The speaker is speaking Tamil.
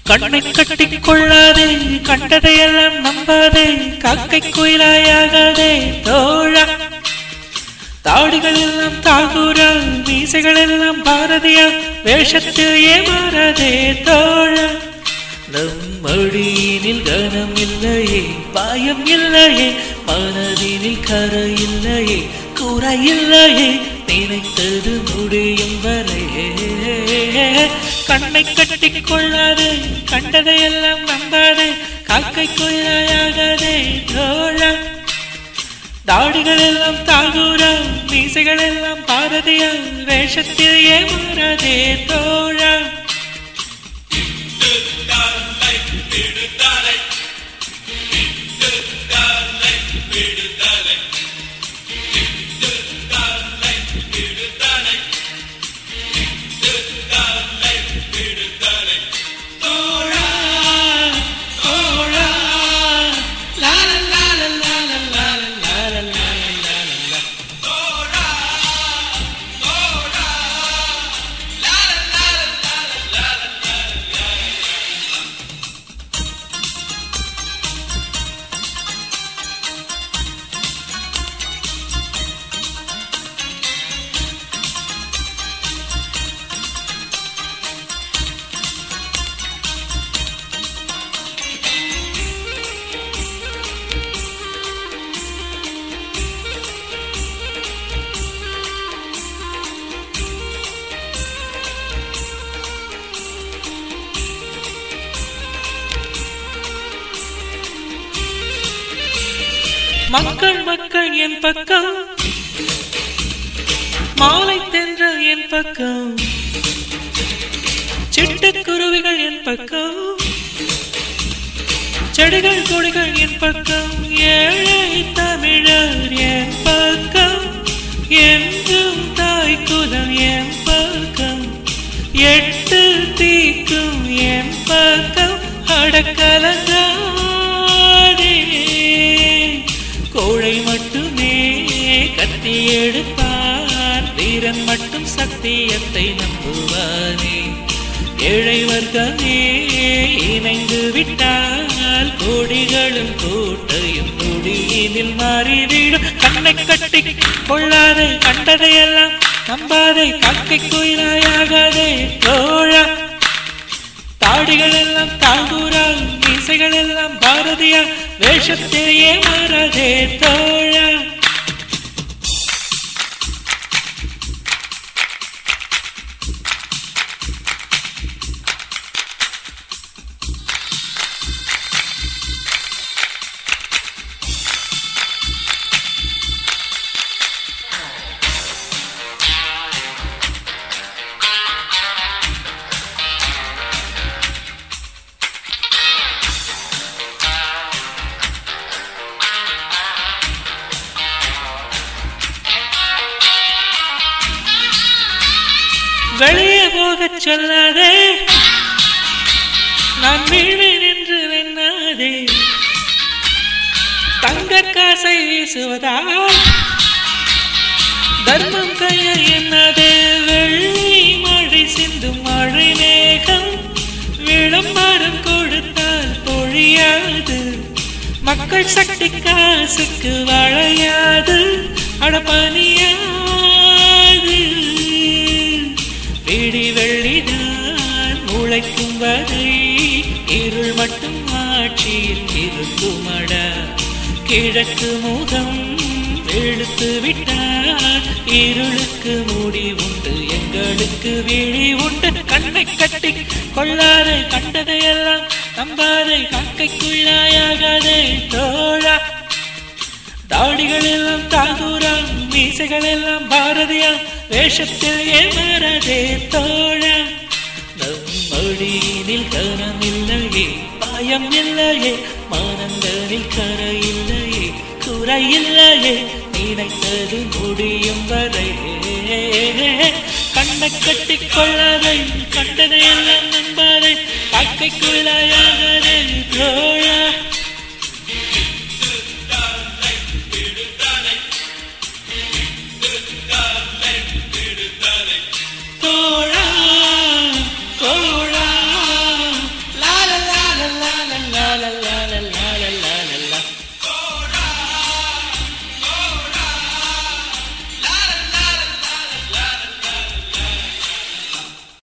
கண்ணை கட்டிக் கொள்ளாதே கண்டதையெல்லாம் நம்பாதே காக்கை குயிலாயாகாதே தோழா தாடிகள் எல்லாம் தாகூரா மீசைகள் எல்லாம் பாரதியா வேஷத்தில் ஏமாறாதே தோழா நம் மொழியினில் கனம் இல்லையே பாயம் இல்லையே மனதினில் கரை இல்லையே கூரை இல்லையே நினைத்தது முடியும் வரை கண்ணை கட்டிக் கொள்ளாதே கண்டதையெல்லாம் நம்பாதே காக்கை குயிலாயாகாதே தோழா தாடிகள் எல்லாம் தாகூரா மீசைகள் எல்லாம் பாரதியா வேஷத்தில் ஏமாறாதே தோழா தோழா தோழா லா லா லா லா லா லா லா லா லா லா லா மக்கள் மக்கள் என் பக்கம் மாலை தென்றல் என் பக்கம் சிட்டுக்குருவிகள் என் பக்கம் செடிகள் கொடிகள் என் பக்கம் ஏழை தமிழர் என் பக்கம் என்றும் தாய் குலம் என் பக்கம் எட்டு தீக்கும் என் பக்கம் அடக்கலங்காதே கோழை மட்டுமே கத்தி எடுப்பார் வீரன் மட்டும் சத்தியத்தை நம்புவானே ஏழை வர்க்கமே இணைந்து விட்டால் கோடிகளும் கோட்டையும் முடியினில் மாறிவிடும் கண்ணை கட்டி கொள்ளாதே கண்டதையெல்லாம் நம்பாதே காக்கை குயிலாயாகாதே தோழா தாடிகள் எல்லாம் தாங்கூரா மீசைகள் எல்லாம் பாரதியா வேஷத்திலேயே மாறாதே தோழா வெளியே போகச் சொல்லாதே நான் வீழ்வேன் என்று எண்ணாதே தங்க காசை வீசுவதால் தர்மம் கைய எண்ணாதே வெள்ளி மழை சிந்தும் மழை மேகம் விளம்பரம் கொடுத்தால் பொழியாது மக்கள் சக்தி காசுக்கு வளையாது அடப்பணியாது பிடி வெள்ளிதான் முளைக்கும் வரை இருள் மட்டும் ஆட்சியில் இருக்குமடா கிழக்கு முகம் வெளுத்து விட்டார் இருளுக்கு முடி உண்டு எங்களுக்கு விழி உண்டு கண்ணை கட்டி கொள்ளாதே கண்டதையெல்லாம் நம்பாதே காக்கைக்குள்ளாயாகாதே தோழா தாடிகள் எல்லாம் தாகூரா மீசைகள் எல்லாம் பாரதியா வேஷத்தில் ஏமாறதே தோழா நம் மொழியினில் கனம் இல்லையே பாயம் இல்லையே மானங்களில் கரை இல்லையே குறை இல்லையே நினைத்தது முடியும் வரை கண்ணை கட்டிக் கொள்ளாதே கண்டதை எல்லாம் நம்பாதே காக்கைக்குள்ளாயாகதே தோழா